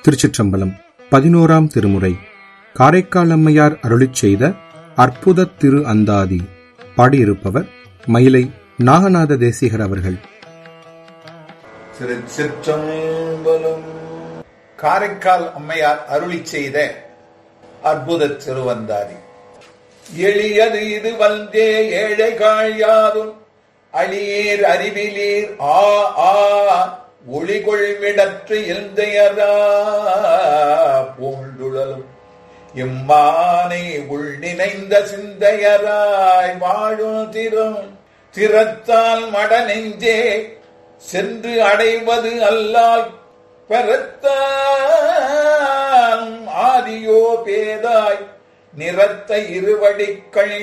திருச்சிற்றம்பலம் பதினோராம் திருமுறை காரைக்கால் அம்மையார் அருளிச் செய்த அற்புத திரு அந்தாதி பாடியிருப்பவர் மயிலை நாகநாத தேசிகர் அவர்கள் திருச்சிற்றம்பலம் காரைக்கால் அம்மையார் அருளி செய்த அற்புத திருவந்தாதி எளியது இது வந்தே ஏழைகாள் யாதும் அழியீர் அறிவிலீர் ஆ ஆ ஒளிகொள்மிடற்று எந்தையரா பூண்டுழலும் இம்மானை உள் நினைந்த சிந்தையராய் வாழும் திறம் திறத்தால் மட நெஞ்சே சென்று அடைவது அல்லால் பெறத்தான் ஆதியோ பேதாய் நிறத்த இருவடிக்கள்